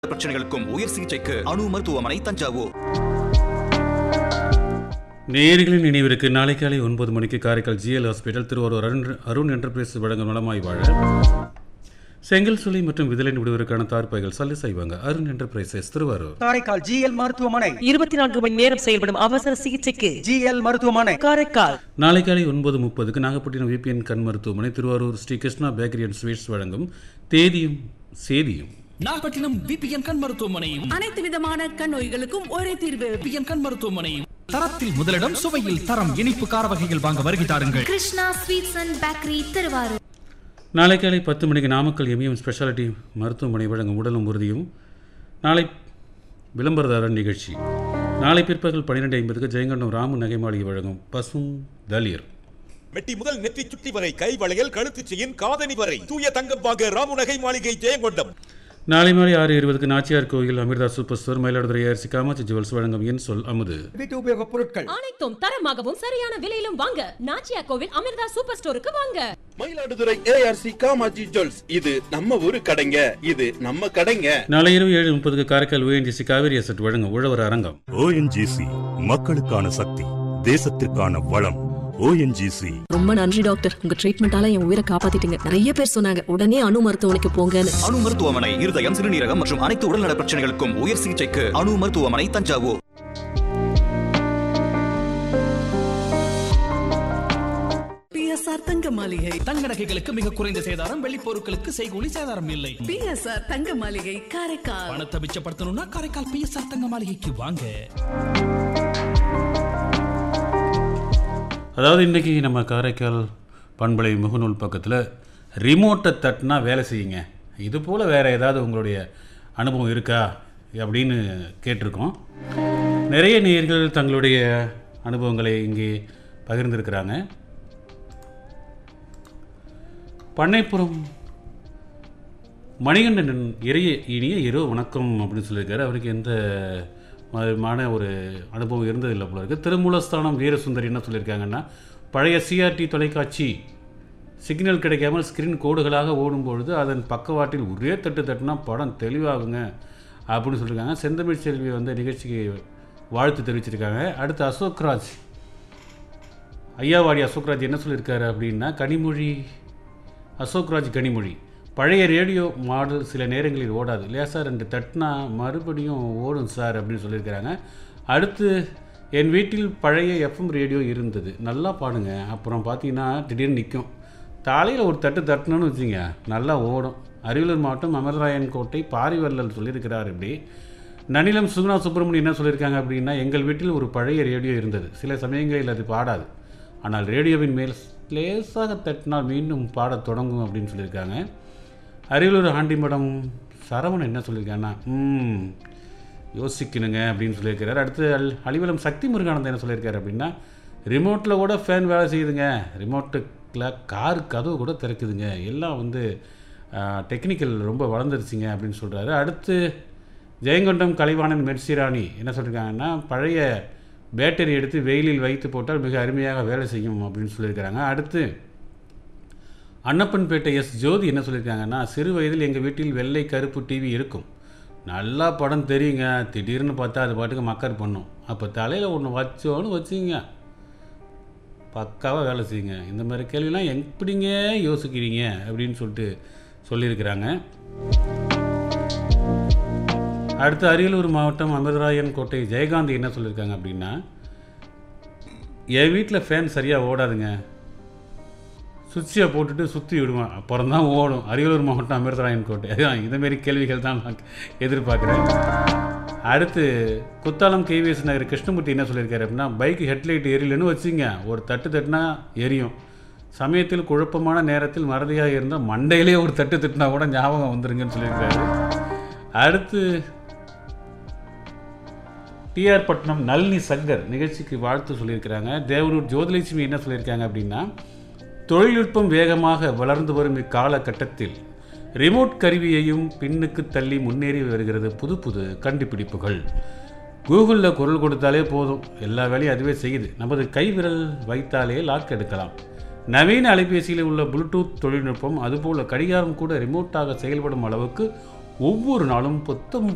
பிரச்சனைகளுக்கும் உயர் சிகிச்சைக்கு அணு மருத்துவமனை தஞ்சாவூர் நேயர்களின் நினைவிற்கு நாளை காலை ஒன்பது மணிக்கு Karaikal GL hospital Tiruvarur Arun Arun enterprise வழங்கும் நலமாய் வாழ செங்கல் சுளி மற்றும் விதலின் விடுவதற்கான தார்ப்பாய்கள் சல்லி செய்வாங்க அருண் என்டர்பிரைசஸ் திருவாரூர் காரைக்கால் ஜிஎல் மருத்துவமனை இருபத்தி நான்கு மணி நேரம் செயல்படும் அவசர சிகிச்சைக்கு ஜிஎல் மருத்துவமனை காரைக்கால் நாளை காலை ஒன்பது முப்பதுக்கு நாகப்பட்டினம் விபிஎன் கண் மருத்துவமனை Tiruvarur Sri Krishna bakery and sweets வழங்கும் தேதியும் சேதியும் நாகப்பட்டினம் பிபிஎன் கண் மருத்துவமனையும் அனைத்து விதமான கண் நோய்களுக்கும் ஒரே தீர்வு பிபிஎன் கண் மருத்துவமனையும் தரத்தில் முதலிடம் சுவையில் தரம் இனிப்பு கார வகைகள் வாங்க வருகை தாருங்கள் Krishna sweets and bakery Tiruvarur நாளை காலை பத்து மணிக்கு நாமக்கல் எம்இஎம் ஸ்பெஷாலிட்டி மருத்துவமனை வழங்கும் உடலும் உறுதியும் நாளை விளம்பரதாரர் நிகழ்ச்சி நாளை பிற்பகல் பன்னிரெண்டு ஐம்பதுக்கு ஜெயங்கொண்டம் ராமு நகை மாளிகை வழங்கும் பசும் தளிர் மெட்டி முதல் நெற்றி சுட்டி வரை கை வளையல் கழுத்து செயின் காதணி வரை தூய தங்கம் வாங்க ராமுநகை மாளிகை ஜெயங்கொண்டம் நாளை மாலை ஆறு இருபதுக்கு நாச்சியார் கோயில் அமிர்தா சூப்பர் ஸ்டோர் மயிலாடுதுறை அரிசி காமாட்சி ஜுவல்ஸ் வழங்கும் என் சொல் அமுது வீட்டு உபயோகப் பொருட்கள் அனைத்தும் தரமாகவும் சரியான விலையிலும் வாங்க நாச்சியா கோவில் அமிர்தா சூப்பர் ஸ்டோருக்கு வாங்க மயிலாடுதுறை ஏஆர்சி காமாஜி ஜுவல்ஸ் இது நம்ம ஊரு கடைங்க இது நம்ம கடைங்க நாளை இரவு ஏழு முப்பதுக்கு காரைக்கால் ஓஎன்ஜிசி காவேரி அசட் வழங்கும் உழவர் அரங்கம் ஓஎன்ஜிசி மக்களுக்கான சக்தி தேசத்திற்கான வளம் ஓஎன்ஜிசி ரொம்ப நன்றி டாக்டர் உங்க ட்ரீட்மெண்டால என் உயிரை காப்பாத்திட்டீங்க நிறைய பேர் சொன்னாங்க உடனே அணு மருத்துவமனைக்கு போங்கன்னு அணு மருத்துவமனை இருதயம் சிறுநீரகம் மற்றும் அனைத்து உடல்நல பிரச்சனைகளுக்கும் உயர் சிகிச்சைக்கு அணு மருத்துவமனை தஞ்சாவூர் பிஎஸ்ஆர் தங்க மாளிகை தங்க நகைகளுக்கு மிக குறைந்த சேதாரம் வெள்ளி பொருட்களுக்கு செய்கூலி சேதாரம் இல்லை பிஎஸ்ஆர் தங்க மாளிகை காரைக்கால் பணத்தை மிச்சப்படுத்தணும்னா காரைக்கால் பிஎஸ்ஆர் தங்க மாளிகைக்கு வாங்க அதாவது இன்றைக்கி நம்ம காரைக்கால் பண்பலை முகநூல் பக்கத்தில் ரிமோட்டை தட்டினா வேலை செய்யுங்க இது போல் வேறு ஏதாவது உங்களுடைய அனுபவம் இருக்கா அப்படின்னு கேட்டிருக்கோம் நிறைய நேயர்கள் தங்களுடைய அனுபவங்களை இங்கே பகிர்ந்திருக்கிறாங்க பண்ணைப்புறம் மணிகண்டன் இறைய இனிய இரவு வணக்கம் அப்படின்னு சொல்லியிருக்காரு அவருக்கு எந்த விதமான ஒரு அனுபவம் இருந்ததில்லை போல இருக்கு திருமூலஸ்தானம் வீரசுந்தரி என்ன சொல்லியிருக்காங்கன்னா பழைய சிஆர்டி தொலைக்காட்சி சிக்னல் கிடைக்காமல் ஸ்க்ரீன் கோடுகளாக ஓடும்பொழுது அதன் பக்கவாட்டில் ஒரே தட்டு தட்டுனா படம் தெளிவாகுங்க அப்படின்னு சொல்லியிருக்காங்க செந்தமிழ் செல்வி வந்து நிகழ்ச்சிக்கு வாழ்த்து தெரிவிச்சிருக்காங்க அடுத்து அசோக்ராஜ் ஐயாவாடி அசோக்ராஜ் என்ன சொல்லியிருக்காரு அப்படின்னா கனிமொழி அசோக்ராஜ் கனிமொழி பழைய ரேடியோ மாடல் சில நேரங்களில் ஓடாது லேசாக ரெண்டு தட்டினா மறுபடியும் ஓடும் சார் அப்படின்னு சொல்லியிருக்கிறாங்க அடுத்து என் வீட்டில் பழைய எஃப்எம் ரேடியோ இருந்தது நல்லா பாடுங்க அப்புறம் பார்த்தீங்கன்னா திடீர்னு நிற்கும் தலையில் ஒரு தட்டு தட்டணும்னு வச்சுங்க நல்லா ஓடும் அரியலூர் மாவட்டம் அமர்ராயன் கோட்டை பாரிவல்லல் சொல்லியிருக்கிறார் இப்படி நனிலம் சுகுணா சுப்பிரமணியம் என்ன சொல்லியிருக்காங்க அப்படின்னா எங்கள் வீட்டில் ஒரு பழைய ரேடியோ இருந்தது சில சமயங்களில் அது பாடாது ஆனால் ரேடியோவின் மேல் லேசாக தட்டினால் மீண்டும் பாடத் தொடங்கும் அப்படின்னு சொல்லியிருக்காங்க அரியலூர் ஆண்டிமடம் சரவணன் என்ன சொல்லியிருக்காங்கன்னா ம் யோசிக்கணுங்க அப்படின்னு சொல்லியிருக்கிறார் அடுத்து அல் அலிவலம் சக்தி முருகானந்தன் என்ன சொல்லியிருக்காரு அப்படின்னா ரிமோட்டில் கூட ஃபேன் வேலை செய்யுதுங்க ரிமோட்டுக்கில் கார் கதவு கூட திறக்குதுங்க எல்லாம் வந்து டெக்னிக்கல் ரொம்ப வளர்ந்துருச்சுங்க அப்படின்னு சொல்கிறாரு அடுத்து ஜெயங்கொண்டம் கலைவாணன் மெர்சிராணி என்ன சொல்லியிருக்காங்கன்னா பழைய பேட்டரி எடுத்து வெயிலில் வைத்து போட்டால் மிக அருமையாக வேலை செய்யும் அப்படின்னு சொல்லியிருக்கிறாங்க அடுத்து அன்னப்பன்பேட்டை எஸ் ஜோதி என்ன சொல்லியிருக்காங்கன்னா சிறு வயதில் எங்கள் வீட்டில் வெள்ளை கருப்பு டிவி இருக்கும் நல்லா படம் தெரியுங்க திடீர்னு பார்த்தா அது பாட்டுக்கு மக்கர் பண்ணும் அப்போ தலையில் ஒன்று வச்சோன்னு வச்சுங்க பக்காவாக வேலை செய்யுங்க இந்த மாதிரி கேள்விலாம் எப்படிங்க யோசிக்கிறீங்க அப்படின்னு சொல்லிட்டு சொல்லியிருக்கிறாங்க அடுத்து அரியலூர் மாவட்டம் அமிர்தராயன் கோட்டை ஜெயகாந்தி என்ன சொல்லியிருக்காங்க அப்படின்னா என் வீட்டில் ஃபேன் சரியாக ஓடாதுங்க சுவிட்சை போட்டுட்டு சுற்றி விடுவேன் அப்புறம் தான் ஓடும் அரியலூர் மாவட்டம் அமிர்தராயன் கோட்டை அதுதான் இதேமாரி கேள்விகள் தான் நான் எதிர்பார்க்குறேன் அடுத்து குத்தாலம் கேவிஎஸ் நகர் கிருஷ்ணமூர்த்தி என்ன சொல்லியிருக்காரு அப்படின்னா பைக் ஹெட்லைட் எரியலன்னு வச்சுங்க ஒரு தட்டு தட்டுனா எரியும் சமயத்தில் குழப்பமான நேரத்தில் மறதியாக இருந்தால் மண்டையிலே ஒரு தட்டு தட்டுனா கூட ஞாபகம் வந்துருங்கன்னு சொல்லியிருக்காரு அடுத்து டிஆர் பட்னம் நளினி சங்கர் நிகழ்ச்சிக்கு வாழ்த்து சொல்லியிருக்கிறாங்க தேவனூர் ஜோதிலட்சுமி என்ன சொல்லியிருக்காங்க அப்படின்னா தொழில்நுட்பம் வேகமாக வளர்ந்து வரும் இக்காலகட்டத்தில் ரிமோட் கருவியையும் பின்னுக்கு தள்ளி முன்னேறி வருகிறது புது புது கண்டுபிடிப்புகள் கூகுளில் குரல் கொடுத்தாலே போதும் எல்லா வேலையும் அதுவே செய்யுது நமது கைவிரல் வைத்தாலே லாக் எடுக்கலாம் நவீன அலைபேசியில் உள்ள ப்ளூடூத் தொழில்நுட்பம் அதுபோல் கடிகாரம் கூட ரிமோட்டாக செயல்படும் அளவுக்கு ஒவ்வொரு நாளும் புத்தம்